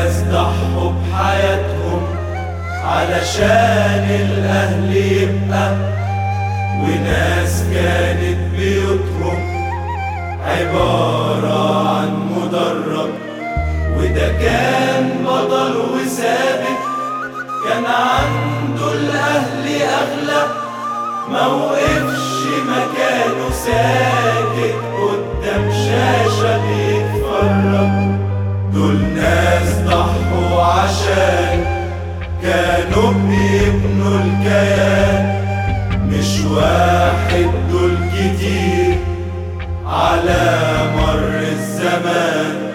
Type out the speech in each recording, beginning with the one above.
ناس ضحوا بحياتهم علشان الأهل يبقى وناس كانت بيوتهم عبارة عن مدرج وده كان بطل وثابت كان عنده الأهل أغلى موقفش مكانه ساكت قدام شاشة بيتفرج دول ناس ضحوا عشان كانوا بيبنوا الكيان مش واحد دول كتير على مر الزمان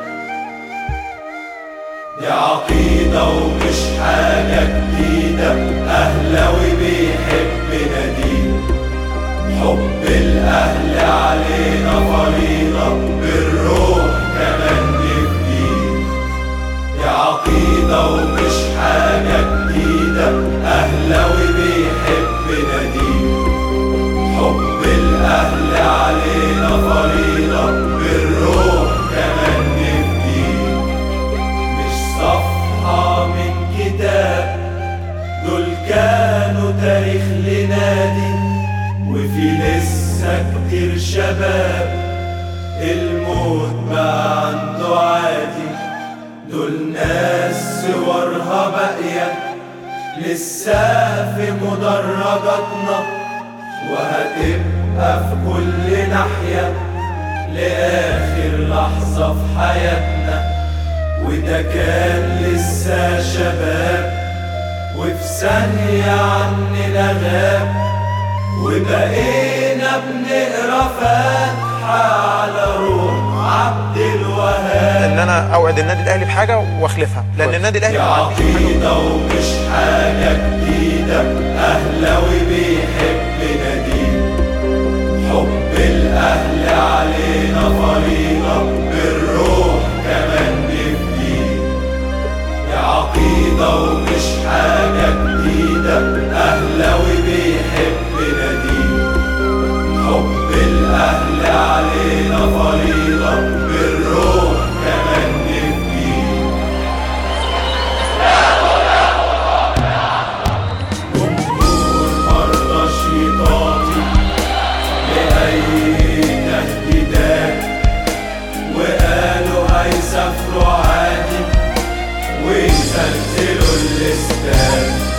دي عقيدة ومش حاجة جديدة أهلاوي بيحب ناديه حب الأهل علينا فريضة بالروح كمان نفديه دي عقيدة ومش حاجة جديدة أهلاوي بيحب ناديه حب الأهل علينا فريضة بالروح كمان نفديه مش صفحة من كتاب دول كانوا تاريخ لنادي وفي لسه كتير شباب الموت بقى عنده عادي دول ناس صورها باقية لسه في مدرجاتنا وهتبقى في كل ناحية لآخر لحظة في حياتنا وده كان لسه شباب وفي ثانية عننا غاب وبقينا بنقرا فاتحة على روح عبد الوهاب ان انا اوعد النادي الاهلي بحاجه واخلفها لان النادي الاهلي دي ما عندوش حاجة. عقيدة ومش حاجة جديدة أهلاوي بيحب ناديه حب الأهل علينا فريضة بالروح كمان نفديه دي عقيدة ومش حاجة جديدة أهلاوي بيحب ناديه حب الأهل علينا فريضة بالروح كمان نفديه جمهور مرضاش يطاطي لأي تهديدات وقالوا هيسافروا عادي ويسلسلوا الاستاد